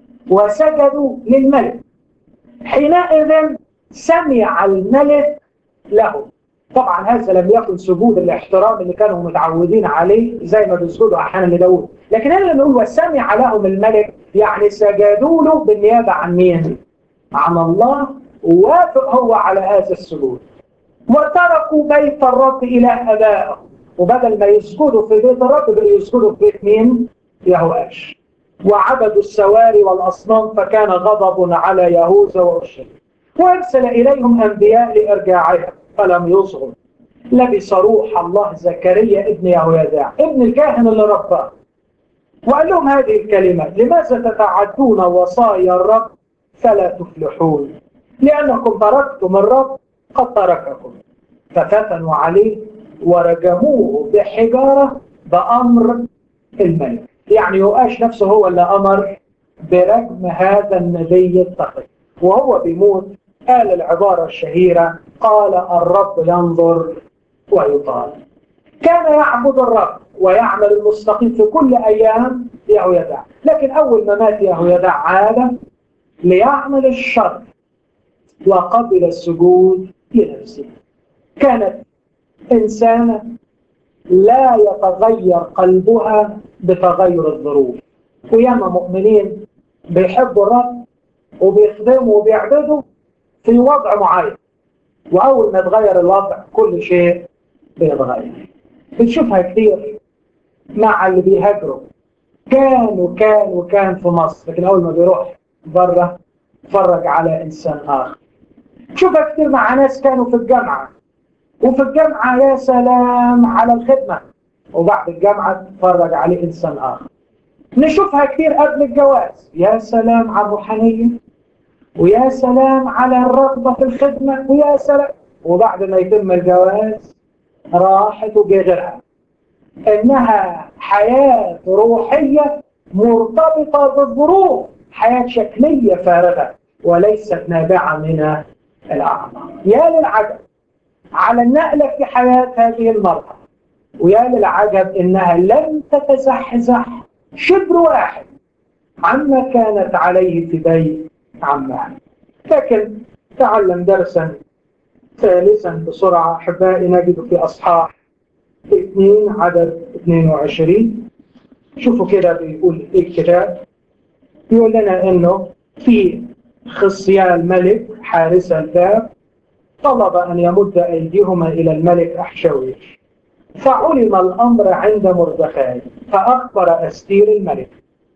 وسجدوا للملك حينئذ سمع الملك له طبعا هذا لم يكن سجود الاحترام اللي كانوا متعودين عليه زي ما بيسجدوا احيانا لداود لكن هنا نقول وسمع لهم الملك يعني سجدوا له بالنيابه عن مين؟ عن الله ووافق هو على هذا السجود وتركوا بيت الرب اله ابائهم وبدل ما يسجدوا في بيت الرب بقوا يسجدوا في بيت مين؟ يهواش وعبدوا السواري والاصنام فكان غضب على يهوذا واورشليم وارسل اليهم انبياء لارجاعهم فلم يصغر لبس روح الله زكريا ابن يهويداع ابن الكاهن اللي رباه وقال لهم هذه الكلمة لماذا تتعدون وصايا الرب فلا تفلحون لأنكم تركتم الرب قد ترككم ففتنوا عليه ورجموه بحجارة بأمر الملك يعني يؤاش نفسه هو اللي أمر برجم هذا النبي التقي وهو بيموت قال العبارة الشهيرة قال الرب ينظر ويطال كان يعبد الرب ويعمل المستقيم في كل أيام يهويداع لكن أول ما مات يهويداع عاد ليعمل الشر وقبل السجود لنفسه كانت إنسانة لا يتغير قلبها بتغير الظروف وياما مؤمنين بيحبوا الرب وبيخدموا وبيعبدوا في وضع معين وأول ما يتغير الوضع كل شيء بيتغير بنشوفها كتير مع اللي بيهاجروا كان وكان وكان في مصر لكن أول ما بيروح بره اتفرج على إنسان آخر شوفها كتير مع ناس كانوا في الجامعة وفي الجامعة يا سلام على الخدمة وبعد الجامعة تتفرج عليه إنسان آخر نشوفها كتير قبل الجواز يا سلام على الروحانية ويا سلام على الرغبة في الخدمة ويا سلام وبعد ما يتم الجواز راحت وجه غيرها إنها حياة روحية مرتبطة بالظروف حياة شكلية فارغة وليست نابعة من الأعماق يا للعجب على النقلة في حياة هذه المرأة ويا للعجب إنها لم تتزحزح شبر واحد عما كانت عليه في بيت عمها لكن تعلم درسا ثالثا بسرعة أحبائي نجد في أصحاح 2 عدد 22 شوفوا كده بيقول إيه الكتاب يقول لنا إنه في خصيان الملك حارس الباب طلب أن يمد أيديهما إلى الملك أحشويش فعلم الأمر عند مردخاي فأخبر أستير الملك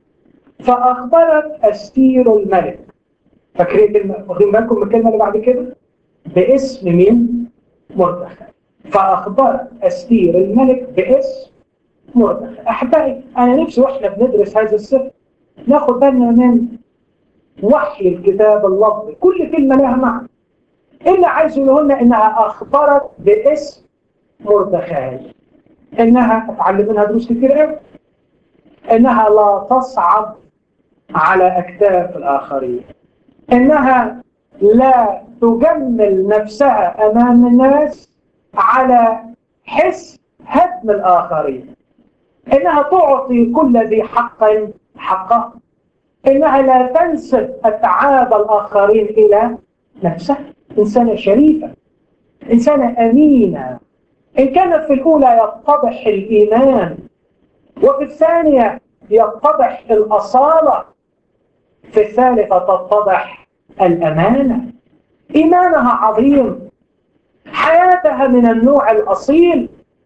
فأخبرت أستير الملك فاكرين كلمة واخدين بالكم من الكلمة اللي بعد كده؟ باسم مين؟ مردخاي فأخبرت أستير الملك باسم مردخاي أحبائي أنا نفسي وإحنا بندرس هذا السفر ناخد بالنا من وحي الكتاب اللفظي كل كلمة لها معنى اللي عايز يقوله لنا إنها أخبرت باسم مردخاي إنها اتعلم منها دروس كتير قوي إنها لا تصعد على أكتاف الآخرين إنها لا تجمل نفسها أمام الناس على حس هدم الآخرين إنها تعطي كل ذي حق حقه إنها لا تنسب أتعاب الآخرين إلى نفسها إنسانة شريفة إنسانة أمينة إن كانت في الأولى يتضح الإيمان وفي الثانية يتضح الأصالة في الثالثة تتضح الأمانة إيمانها عظيم حياتها من النوع الأصيل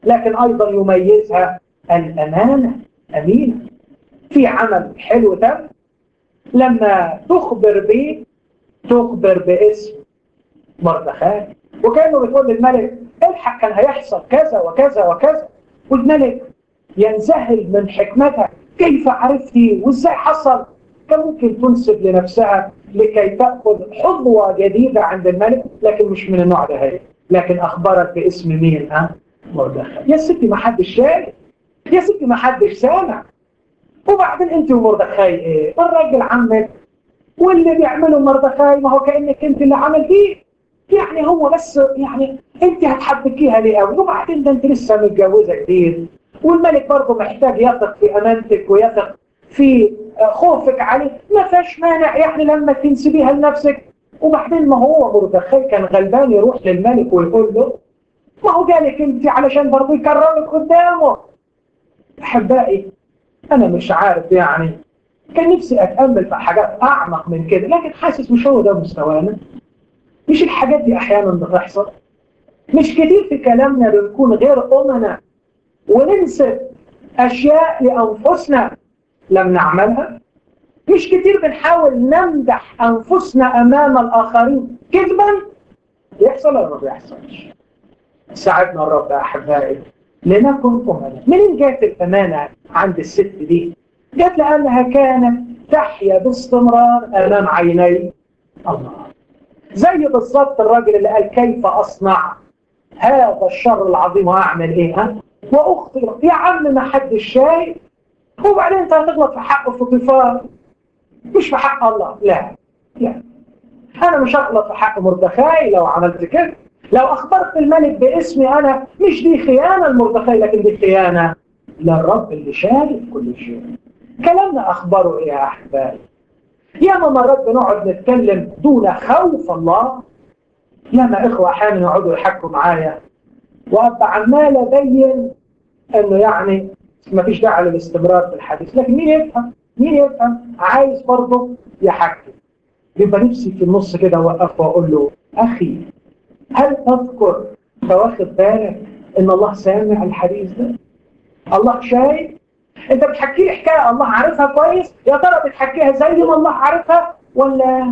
لكن أيضا يميزها الأمانة أمينة في عمل حلو ده لما تخبر به تخبر باسم مردخاي وكانه بتقول للملك الحق كان هيحصل كذا وكذا وكذا والملك ينزهل من حكمتها كيف عرفتي وازاي حصل كان ممكن تنسب لنفسها لكي تأخذ حظوة جديدة عند الملك لكن مش من النوع ده هي لكن أخبرت باسم مين ها مردخاي يا ستي ما حدش شايف يا ستي ما حدش سامع وبعدين انت ومردخاي ايه الراجل عمك واللي بيعمله مردخاي ما هو كانك انت اللي عملتيه يعني هو بس يعني انت هتحبكيها ليه قوي وبعدين ده انت لسه متجوزه جديد والملك برضه محتاج يثق في امانتك ويثق في خوفك عليه ما فيش مانع يعني لما تنسبيها لنفسك وبعدين ما هو مردخاي كان غلبان يروح للملك ويقول له ما هو جالك انت علشان برضه يكرمك قدامه احبائي انا مش عارف يعني كان نفسي اتامل في حاجات اعمق من كده لكن حاسس مش هو ده مستوانا مش الحاجات دي احيانا بتحصل مش كتير في كلامنا بنكون غير امنا وننسب اشياء لانفسنا لم نعملها مش كتير بنحاول نمدح انفسنا امام الاخرين كذبا يحصل ولا ما بيحصلش ساعدنا الرب يا احبائي لنكن امنا منين جات الامانه عند الست دي جات لانها كانت تحيا باستمرار امام عيني الله زي بالظبط الراجل اللي قال كيف اصنع هذا الشر العظيم واعمل ايه ها واخطئ يا عم ما حدش شايف وبعدين انت هتغلط في حق فطيفار مش في حق الله لا لا انا مش هغلط في حق مردخاي لو عملت كده لو اخبرت الملك باسمي انا مش دي خيانه لمردخاي لكن دي خيانه للرب اللي شايف كل شيء كلامنا اخباره ايه يا احبائي ياما مرات بنقعد نتكلم دون خوف الله ياما اخوه احيانا يقعدوا يحكوا معايا وابقى عمال ابين انه يعني ما فيش داعي للاستمرار في الحديث لكن مين يفهم مين يفهم عايز برضه يحكي يبقى نفسي في النص كده اوقف واقول له اخي هل تذكر واخد بالك ان الله سامع الحديث ده الله شايف انت بتحكي لي حكايه الله عارفها كويس يا ترى بتحكيها زي ما الله عارفها ولا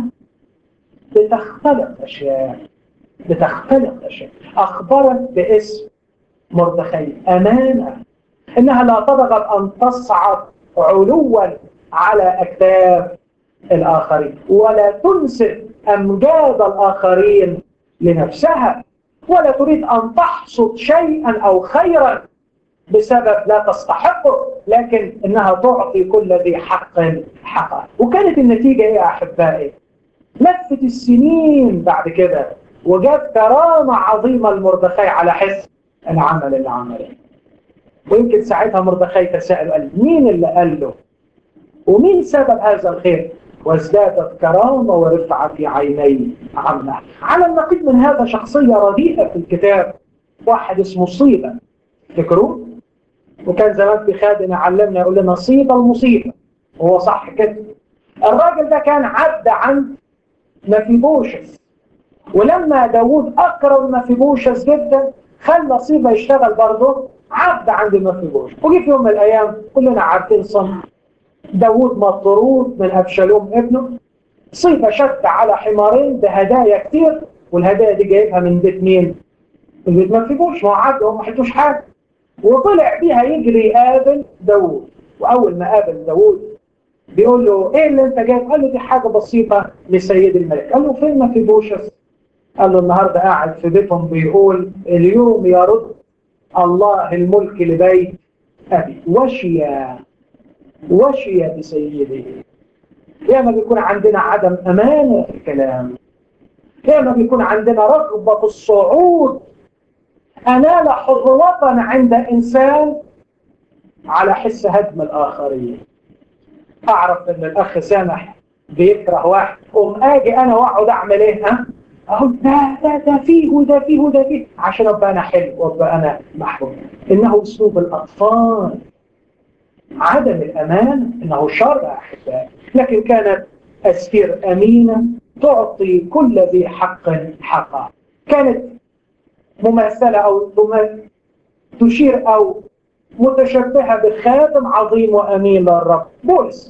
بتختلق اشياء بتختلق اشياء اخبرت باسم مردخي امانه انها لا ترغب ان تصعد علوا على اكتاف الاخرين ولا تنسب امجاد الاخرين لنفسها ولا تريد ان تحصد شيئا او خيرا بسبب لا تستحقه لكن انها تعطي كل ذي حق حقه وكانت النتيجه ايه يا احبائي لفت السنين بعد كده وجاب كرامه عظيمه لمردخاي على حس العمل اللي عمله ويمكن ساعتها مردخاي تساءل قال مين اللي قال له ومين سبب هذا الخير وازدادت كرامه ورفعه في عيني عمه على النقيض من هذا شخصيه رديئه في الكتاب واحد اسمه صيبه تفتكروا وكان زمان في خادم يعلمنا يقول لنا صيبه المصيبه وهو صح كده الراجل ده كان عبد عند مفيبوشس ولما داوود اكرم مفيبوشس جدا خلى صيبه يشتغل برضه عبد عند مفيبوشس وجي في يوم من الايام كلنا عارفين صنع داوود مطرود من ابشالوم ابنه صيبه شد على حمارين بهدايا كتير والهدايا دي جايبها من بيت مين؟ من بيت مفيبوش ما هو عبد هو ما حدوش حاجه وطلع بيها يجري يقابل داوود واول ما قابل داوود بيقول له ايه اللي انت جايب قال له دي حاجه بسيطه لسيد الملك قال له فين ما في بوشس قال له النهارده قاعد في بيتهم بيقول اليوم يرد الله الملك لبيت ابي وشيا وشيا بسيده ياما بيكون عندنا عدم امانه في الكلام ياما بيكون عندنا رغبه في الصعود أنال حظوة عند إنسان على حس هدم الآخرين أعرف أن الأخ سامح بيكره واحد قوم أجي أنا وأقعد أعمل إيه ها؟ أقول ده ده ده فيه وده فيه وده فيه عشان أبقى أنا حلو وأبقى أنا محبوب إنه أسلوب الأطفال عدم الأمان إنه شر أحبائي لكن كانت أستير أمينة تعطي كل ذي حق حقا كانت مماثلة أو تشير أو متشبهة بخادم عظيم وأمين للرب بولس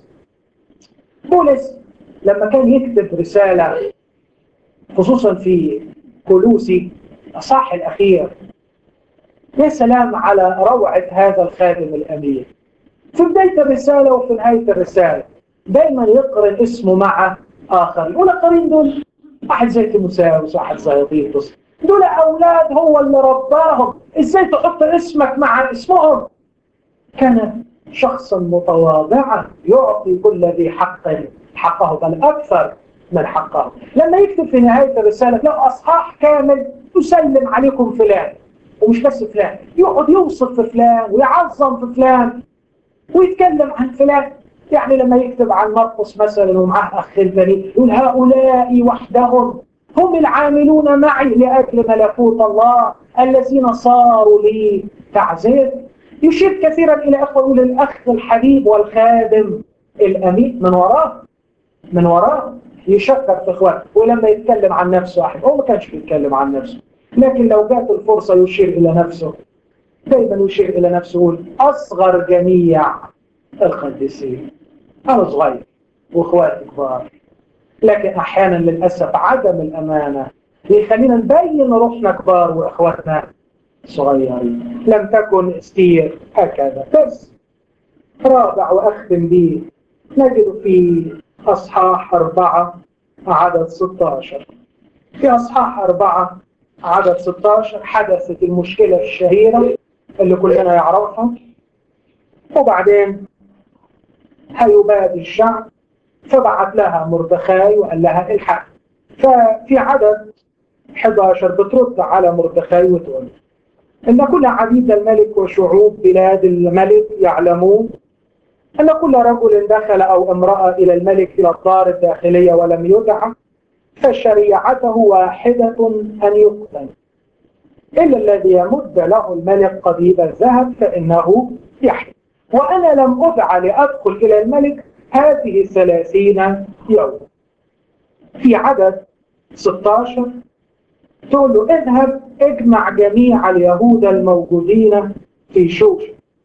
بولس لما كان يكتب رسالة خصوصا في كلوسي الصح الأخير يا سلام على روعة هذا الخادم الأمين في بداية الرسالة وفي نهاية الرسالة دايما يقرن اسمه مع آخر والآخرين دول واحد زي تيموساوس واحد زي طيطس دول أولاد هو اللي رباهم إزاي تحط اسمك مع اسمهم كان شخصا متواضعا يعطي كل ذي حق حقه بل أكثر من حقه لما يكتب في نهاية الرسالة لو أصحاح كامل يسلم عليكم فلان ومش بس فلان يقعد يوصف في فلان ويعظم في فلان ويتكلم عن فلان يعني لما يكتب عن مرقس مثلا ومعه أخ البني يقول هؤلاء وحدهم هم العاملون معي لأجل ملكوت الله الذين صاروا لي تعزيز يشير كثيرا إلى أخوة يقول الأخ الحبيب والخادم الأمين من وراه من وراه يشكر في إخوانه ولما يتكلم عن نفسه أحد هو ما كانش بيتكلم عن نفسه لكن لو جات الفرصة يشير إلى نفسه دايما يشير إلى نفسه يقول أصغر جميع القديسين أنا صغير وإخواتي كبار لكن أحيانا للأسف عدم الأمانة يخلينا نبين روحنا كبار وإخواتنا صغيرين لم تكن استير هكذا بس رابع وأختم به نجد في أصحاح أربعة عدد 16 في أصحاح أربعة عدد 16 حدثت المشكلة الشهيرة اللي كلنا يعرفها وبعدين هيبادي الشعب فبعت لها مردخاي وقال لها الحق ففي عدد 11 بترد على مردخاي وتقول إن كل عبيد الملك وشعوب بلاد الملك يعلمون أن كل رجل دخل أو امرأة إلى الملك إلى الدار الداخلية ولم يدع فشريعته واحدة أن يقتل إلا الذي يمد له الملك قضيب الذهب فإنه يحيى وأنا لم أدع لأدخل إلى الملك هذه الثلاثين يوم في عدد 16 تقول له اذهب اجمع جميع اليهود الموجودين في شوش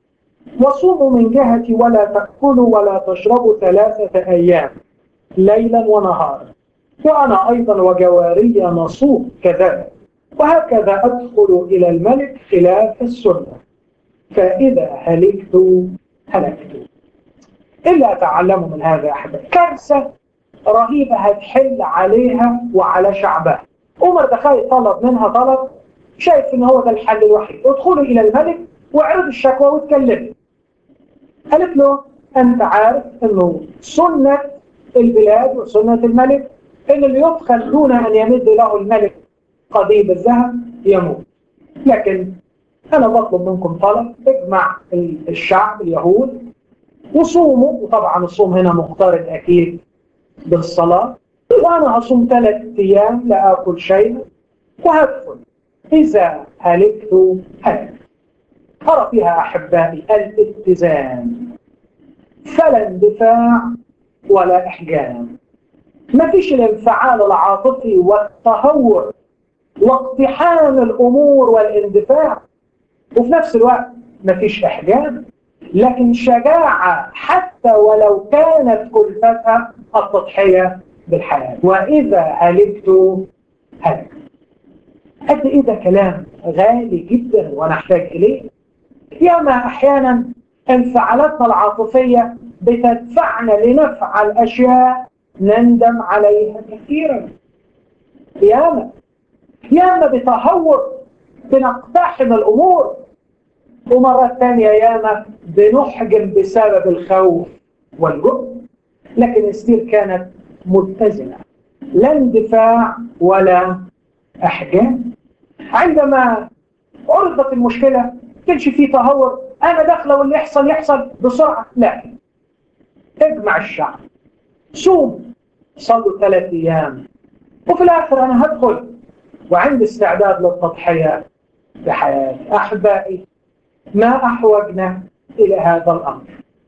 وصوموا من جهتي ولا تأكلوا ولا تشربوا ثلاثة أيام ليلا ونهارا وأنا أيضا وجواري نصوم كذلك وهكذا أدخل إلى الملك خلاف السنة فإذا هلكت هلكت إلا أتعلموا من هذا أحد كارثة رهيبة هتحل عليها وعلى شعبها عمر دخل طلب منها طلب شايف ان هو ده الحل الوحيد ادخلوا الى الملك واعرض الشكوى واتكلم قالت له انت عارف انه سنة البلاد وسنة الملك ان اللي يدخل دون ان يمد له الملك قضيب الذهب يموت لكن انا بطلب منكم طلب اجمع الشعب اليهود وصوموا وطبعا الصوم هنا مختلط اكيد بالصلاة وأنا هصوم ثلاث أيام لا أكل شيء وهدخل إذا هلكت هلكت أرى فيها أحبائي الاتزان فلا اندفاع ولا إحجام ما فيش الانفعال العاطفي والتهور واقتحام الأمور والاندفاع وفي نفس الوقت ما فيش إحجام لكن شجاعة حتى ولو كانت كلفتها التضحية بالحياة وإذا هلكت هلك قد إيه ده كلام غالي جدا ونحتاج إليه ياما أحيانا انفعالاتنا العاطفية بتدفعنا لنفعل أشياء نندم عليها كثيرا ياما ياما بتهور بنقتحم الأمور ومرات ثانية ياما بنحجم بسبب الخوف والجبن لكن استير كانت متزنة لا اندفاع ولا أحجام عندما عرضت المشكلة كانش فيه تهور أنا داخلة واللي يحصل يحصل بسرعة لا اجمع الشعب صوم صلوا ثلاث أيام وفي الآخر أنا هدخل وعندي استعداد للتضحية بحياتي أحبائي ما أحوجنا إلى هذا الأمر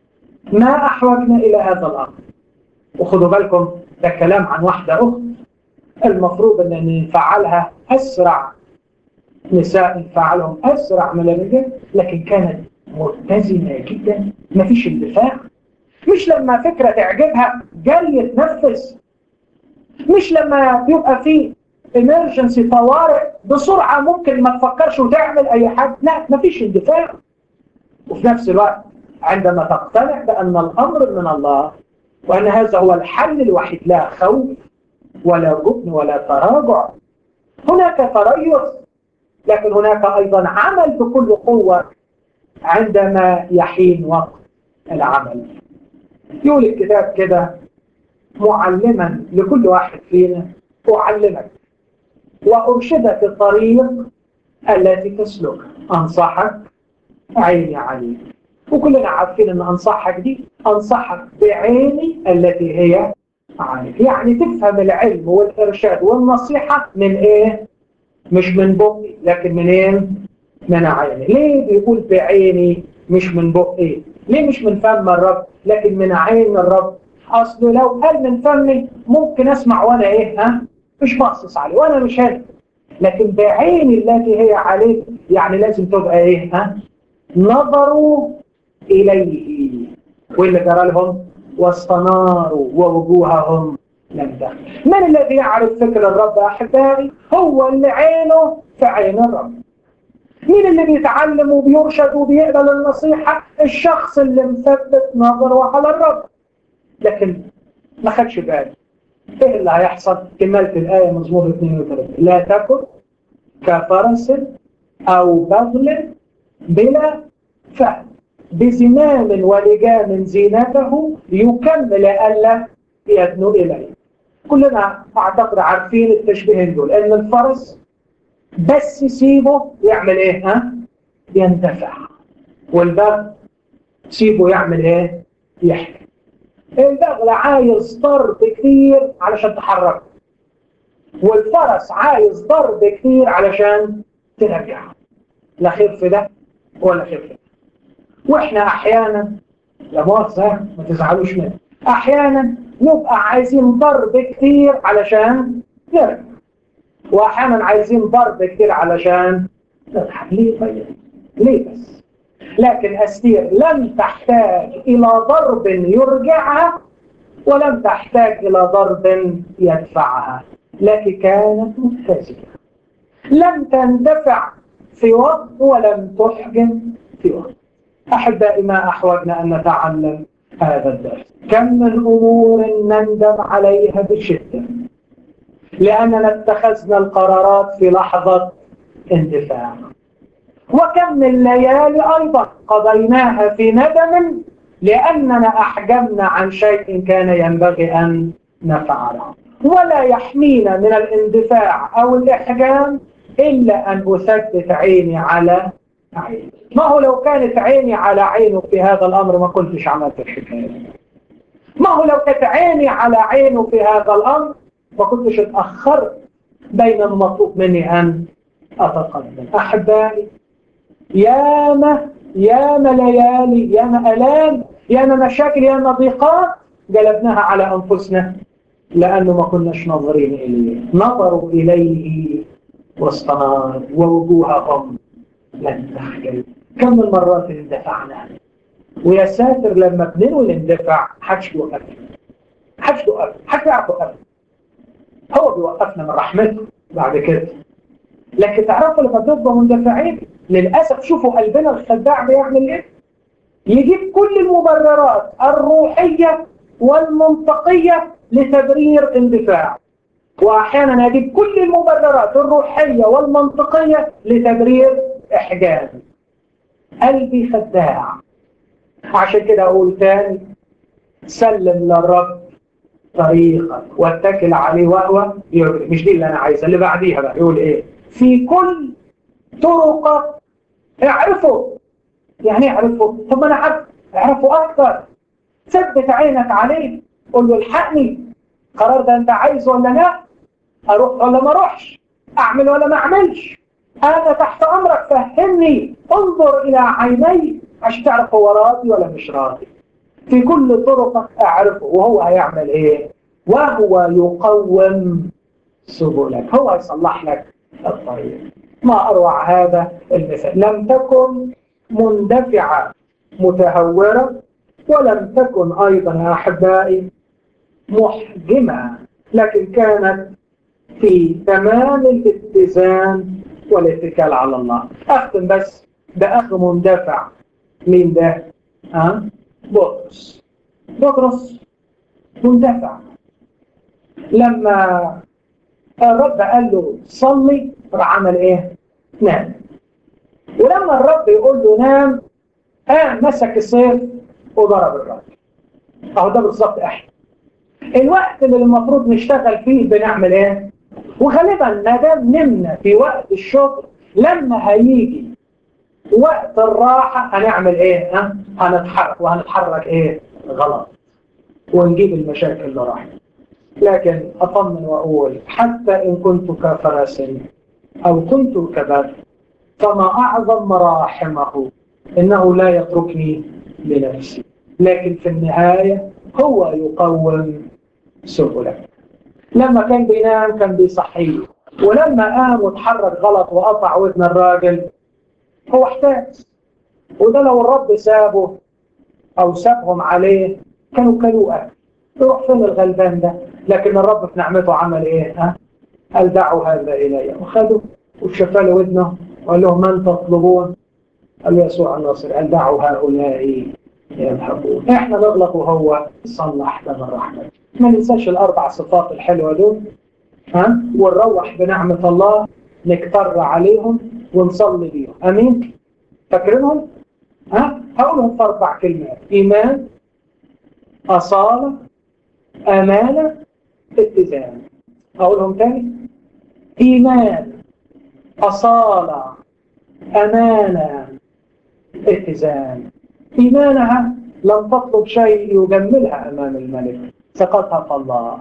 ما أحوجنا إلى هذا الأمر وخدوا بالكم ده كلام عن واحدة أخت المفروض أن نفعلها أسرع نساء انفعالهم أسرع من الرجال لكن كانت متزنة جدا مفيش اندفاع مش لما فكرة تعجبها جاي تنفذ مش لما يبقى في emergency طوارئ بسرعة ممكن ما تفكرش وتعمل أي حاجة لا مفيش اندفاع وفي نفس الوقت عندما تقتنع بأن الأمر من الله وأن هذا هو الحل الوحيد لا خوف ولا جبن ولا تراجع هناك تريث لكن هناك أيضا عمل بكل قوة عندما يحين وقت العمل يقول الكتاب كده معلما لكل واحد فينا أعلمك وأرشدك الطريق التي تسلك أنصحك عيني عليك وكلنا عارفين أن أنصحك دي أنصحك بعيني التي هي عليك يعني تفهم العلم والإرشاد والنصيحة من إيه؟ مش من بقي لكن من إيه؟ من عيني ليه بيقول بعيني مش من بقي ليه مش من فم الرب لكن من عين الرب أصل لو قال من فمي ممكن أسمع وأنا إيه ها مش باصص عليه وأنا مش هادي لكن بعيني التي هي عليه يعني لازم تبقى إيه ها نظروا إليه واللي جرى لهم واستناروا ووجوههم لم تخف من الذي يعرف فكر الرب أحبائي هو اللي عينه في عين الرب مين اللي بيتعلم وبيرشد وبيقبل النصيحة الشخص اللي مثبت نظره على الرب لكن ما خدش باله ايه اللي هيحصل كمالة الآية مزمور 32 لا تكن كفرس أو بغل بلا فهم بزمام ولجام زينته يكمل ألا يدنو إليه كلنا أعتقد عارفين التشبيهين دول أن الفرس بس سيبه يعمل إيه ها؟ يندفع والبغل سيبه يعمل إيه؟ يحكي البغل عايز ضرب كتير علشان تحرك والفرس عايز ضرب كتير علشان ترجع لا خير في ده ولا خير في ده واحنا احيانا لا مؤاخذه ما تزعلوش مني احيانا نبقى عايزين ضرب كتير علشان نرجع واحيانا عايزين ضرب كتير علشان نضحك ليه طيب ليه بس لكن أستير لم تحتاج إلى ضرب يرجعها ولم تحتاج إلى ضرب يدفعها لكن كانت متزنة لم تندفع في وقت ولم تحجم في وقت أحبائي ما أحوجنا أن نتعلم هذا الدرس كم من أمور نندم عليها بشدة لأننا اتخذنا القرارات في لحظة اندفاع وكم من ليالي أيضا قضيناها في ندم لأننا أحجمنا عن شيء كان ينبغي أن نفعله ولا يحمينا من الاندفاع أو الإحجام إلا أن أثبت عيني على عيني ما هو لو كانت عيني على عينه في هذا الأمر ما كنتش عملت الحكاية ما هو لو كانت عيني على عينه في هذا الأمر ما كنتش اتأخرت بين المطلوب مني أن أتقدم أحبائي ياما ياما ليالي ياما ألام ياما مشاكل ياما ضيقات جلبناها على أنفسنا لأنه ما كناش ناظرين إليه نظروا إليه واستنار ووجوههم لن تخجل كم من مرات اندفعنا ويا ساتر لما بننوي الاندفاع حدش بيوقفنا حدش بيوقفنا حدش بيعرف يوقفنا هو بيوقفنا من رحمته بعد كده لكن تعرفوا لما بنبقى مندفعين للأسف شوفوا قلبنا الخداع بيعمل ايه يجيب كل المبررات الروحية والمنطقية لتبرير اندفاع وأحيانا يجيب كل المبررات الروحية والمنطقية لتبرير إحجام قلبي خداع عشان كده أقول تاني سلم للرب طريقك واتكل عليه وهو يرضي مش دي اللي أنا عايزها اللي بعديها بقى يقول إيه في كل طرقك اعرفه يعني اعرفه طب انا عارف اعرفه اكتر ثبت عينك عليه قول له الحقني القرار ده انت عايزه ولا لا اروح ولا ما اروحش اعمل ولا ما اعملش انا تحت امرك فهمني انظر الى عيني عشان تعرف هو راضي ولا مش راضي في كل طرقك اعرفه وهو هيعمل ايه وهو يقوم سبلك هو يصلح لك الطريق ما أروع هذا المثال لم تكن مندفعة متهورة ولم تكن أيضا يا أحبائي محجمة لكن كانت في تمام الاتزان والاتكال على الله أختم بس بأخ مندفع مين ده؟ ها؟ بطرس بطرس مندفع لما الرب قال له صلي راح عمل ايه؟ نام ولما الرب يقول له نام قام مسك السيف وضرب الراجل اهو ده بالظبط احنا الوقت اللي المفروض نشتغل فيه بنعمل ايه؟ وغالبا ما دام نمنا في وقت الشغل لما هيجي وقت الراحة هنعمل ايه؟ ها؟ هنتحرك وهنتحرك ايه؟ غلط ونجيب المشاكل اللي راحت لكن أطمن وأقول حتى إن كنت كفرس أو كنت كبر فما أعظم مراحمه إنه لا يتركني لنفسي لكن في النهاية هو يقوم سبله لما كان بينام كان بيصحيه ولما قام وتحرك غلط وقطع ودن الراجل هو احتاج وده لو الرب سابه أو سابهم عليه كانوا كانوا أهل يروح فين الغلبان ده لكن الرب في نعمته عمل ايه ها قال دعوا هذا الي وخدوا وشفى له ودنه وقال له من تطلبون قال يسوع الناصر قال دعوا هؤلاء يذهبون احنا نغلط وهو صلح لنا الرحمه ما ننساش الاربع صفات الحلوه دول ها ونروح بنعمه الله نكتر عليهم ونصلي بيهم امين فاكرينهم ها هقولهم في اربع كلمات ايمان اصاله امانه اتزان اقولهم تاني ايمان اصاله امانه اتزان ايمانها لم تطلب شيء يجملها امام الملك ثقتها في الله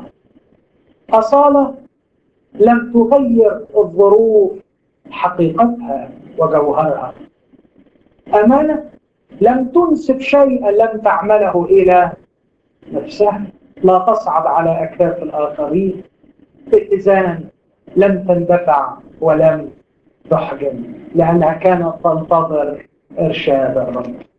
اصاله لم تغير الظروف حقيقتها وجوهرها امانه لم تنسب شيئا لم تعمله الى نفسها لا تصعد على أكتاف الآخرين اتزان لم تندفع ولم تحجم لأنها كانت تنتظر إرشاد الرب